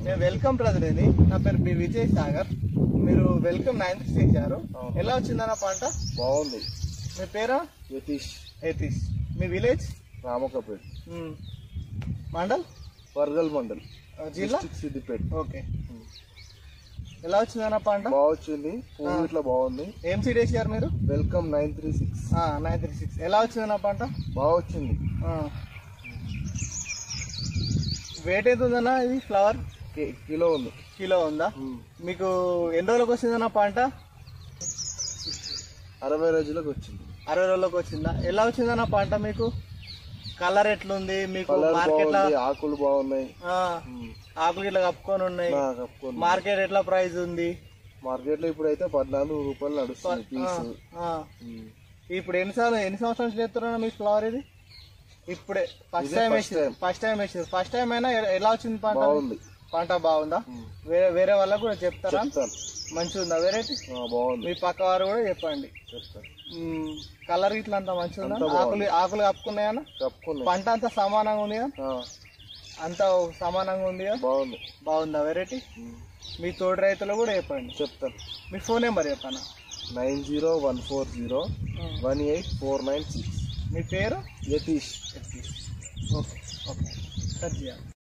నేను వెల్కమ్ ప్రతినిధి నా పేరు బి విజయ్ సాగర్ మీరు వెల్కమ్ నైన్త్ చేశారు అవును. ఎలా వచ్చిందన్న పంట బాగుంది మీ పేరా యతీష్ ఎతీష్ మీ విలేజ్ రామకపేట్ మ్మ్. మండల్ వర్గల్ మండల్ ఆ, జిల్లా డిస్ట్రిక్ట్ సిద్దిపేట్ ఓకే ఎలా వచ్చిందన్న పంట బాగా వచ్చింది పువ్వు ఇట్లా బాగుంది ఏం సీడ్ వేసారు మీరు welcome nine three six nine three six ఎలా వచ్చిందన్న పంట బాగా వచ్చింది వెయిట్ ఎంత ఉందన్న ఇది ఫ్లవర్ కి- కిలో ఉంది కిలో ఉందా ఉమ్. మీకు ఎన్ని రోజులకు వచ్చిందన్న పంట అరవై రోజులకు వచ్చింది అరవై రోజులకు వచ్చిందా ఎలా వచ్చిందన్న పంట మీకు కలర్ ఎట్లుంది మీకు కలర్ మార్కెట్ బాగుంది ఆకులు బాగున్నాయి ఉమ్. ఆకులు ఇట్లా కప్పుకొని ఉన్నాయి నా కప్పుకొని మార్కెట్ ఎట్లా ప్రైస్ ఉంది మార్కెట్ లో ఇప్పుడైతే పద్నాలుగు రూపాయలు నడుస్తుంది పీస్ ఆ, ఇప్పుడు ఎన్నిసార్లు ఎన్ని సంవత్సరాలు చేస్తున్నా మీ ఫ్లవర్ ఇది ఇప్పుడే ఫస్ట్ ఇదే టైం first వేసి time. ఫస్ట్ టైం వేసి ఫస్ట్ టైం అయినా ఎ- ఎలా వచ్చింది పంట బాగుంది పంట బాగుందా ఉమ్. వేరే వేరే వాళ్ళకు కూడా చెప్తారా చెప్తాను మంచిగా ఉందా వెరైటీ ఆ, బాగుంది మీ పక్క వారు కూడా చెప్పండి చెప్తాను మ్మ్. కలర్ ఇట్లా అంతా మంచిగా ఉందా అంతా ఆకులు బాగుంది. ఆకులు కప్పుకున్నాయన్నా కప్పుకున్నాయి పంట అంతా సమానంగా ఉంది కదా ఆ, అంతా సమానంగా ఉంది కదా బాగుంది బాగుందా వెరైటీ ఉమ్. మీ తోటి రైతులు కూడా చెప్పండి చెప్తాను మీ ఫోన్ నెంబర్ చెప్పాను nine zero one four zero one eight four nine six మీ పేరు యతీష్ ఓకే ఓకే కట్ చేయాలి